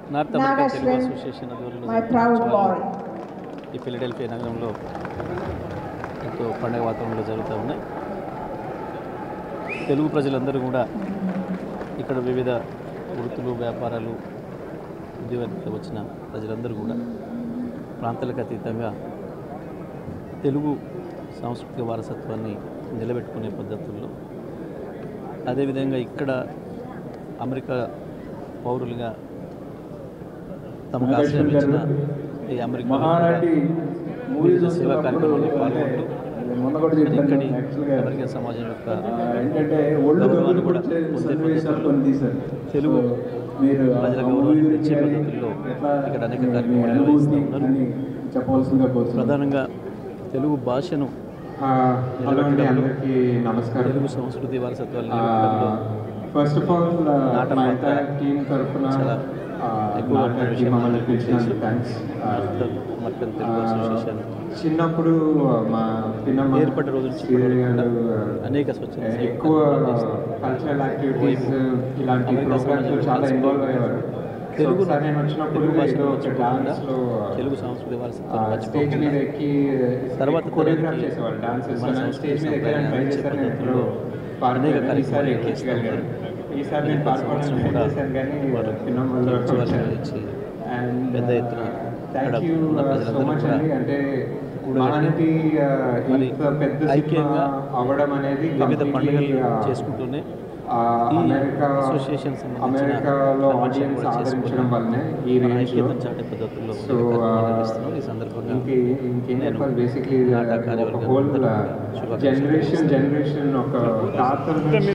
North America Telugu Nagashwin, association ఆధ్వర్యంలో my proud జరుగుతున్న boy. ఈ ఫిలడెల్ఫియా నగరంలో ఎంతో పండగ వాతావరణంలో జరుగుతూ ఉన్నాయి తెలుగు ప్రజలందరూ కూడా ఇక్కడ వివిధ వృత్తులు వ్యాపారాలు ఉద్యోగానికి వచ్చిన ప్రజలందరూ కూడా ప్రాంతాలకు అతీతంగా తెలుగు సాంస్కృతిక వారసత్వాన్ని నిలబెట్టుకునే పద్ధతుల్లో అదేవిధంగా ఇక్కడ అమెరికా పౌరులుగా తమకు ఆశ్రయం ఇచ్చిన ఈ అమెరికా మహానటి మూవీ వివిధ సేవా కార్యక్రమాల్లో పాల్గొంటూ మొన్న కూడా చెప్పాను ఇక్కడి యాక్చువల్గా అమెరికన్ సమాజం యొక్క ఆ, ఏంటంటే ఒళ్ళు గౌరవాన్ని కూడా గౌరవించే పొందే సన్నివేశాలు పద్ధతుల్లో కొన్ని తీశారు తెలుగు సో, మీరు ఆ ప్రజల మూవీ గౌరవాన్ని గురించి పెంచే కానీ పద్ధతుల్లో ఎట్లా ఇక్కడ అనేక మీ కార్యక్రమాలు అనుభూతిని నిర్వహిస్తూ ఉన్నారు. అని చెప్పవలసిందిగా కోరుతున్నాను ప్రధానంగా తెలుగు భాషను ఆ, హలో అండి అందరికీ నమస్కారం తెలుగు సంస్కృతి వారసత్వాన్ని నిలబెట్టడంలో ఫస్ట్ ఆఫ్ ఆల్ నాటక మా పాత్ర ఎంటైర్ టీమ్ తరఫున చాలా ఎక్కువ నాటకకి మమ్మల్ని పిలిచినందుకు థ్యాంక్స్ మర్కన్ తెలుగు అసోసియేషన్ చిన్నప్పుడు మా పిన్నమ్మ ఏర్పడ్డ రోజు నుంచి శ్రీదేవి ఇప్పటి వరకు గారు, కూడా అనేక స్వచ్ఛంద ఆ, సేవా ఎక్కువ కార్యక్రమాలు చేస్తూ కల్చరల్ యాక్టివిటీస్ ఇలాంటి అమెరికా ప్రోగ్రామ్స్ సమాజంలో చాలా కలిసి ఇన్వాల్వ్ అయ్యేవారు సో తెలుగు ఒకసారి నేను వచ్చినప్పుడు తెలుగు భాషను ఏదో ఒక మర్చిపోకుండా డాన్స్లో తెలుగు సంస్కృతి వారసత్వాన్ని స్టేజ్ మీద మర్చిపోకుండా ఎక్కి తర్వాత కొరియోగ్రాఫ్ తరానికి చేసేవాళ్ళు డాన్సెస్ మన స్టేజ్ మీద సంస్కృతి ఎక్కడానికి ట్రై సంప్రదాయాన్ని చేశాను నేను పద్ధతుల్లో ఎప్పుడో అనేక పాడలేదు. ఈసారి కార్యక్రమాలు ఎక్కించగలిగాను ఈసారి నేను అనేక పాల్గొనడం సంవత్సరం ట్రై కూడా చేశాను కానీ వారు చిన్నమ్మలు ఉత్సవాలు ఇచ్చి అండ్ పెద్ద ఎత్తున థ్యాంక్ ఇక్కడ యూ ఉన్న సో ప్రజలందరూ మచ్ కూడా అండి అంటే కూడా మహానటి ఆ, మరి ఇంత పెద్ద సినిమా ఐక్యంగా అవ్వడం అనేది వివిధ completely, పండుగలు ఆ, చేసుకుంటూనే ఆ, ఈ అమెరికా అసోసియేషన్ సంబంధించిన అమెరికాలో కన్వెన్షన్ ఆడియన్స్ కూడా ఆదరించడం చేసుకుని వల్లనే ఈ మన రేంజ్లో ఐక్యతను చాటే పద్ధతుల్లో సో అనేక కార్యక్రమాలు నిర్వహిస్తున్నాం. ఈ సందర్భంగా ఇంకే ఇంకేం నేను చెప్పాలి బేసిక్లీ నాటక ఒక కార్యవర్గం హోల్ అందరికీ కూడా శుభాకాంక్షలు జనరేషన్ జనరేషన్ ఒక తాతల నుంచి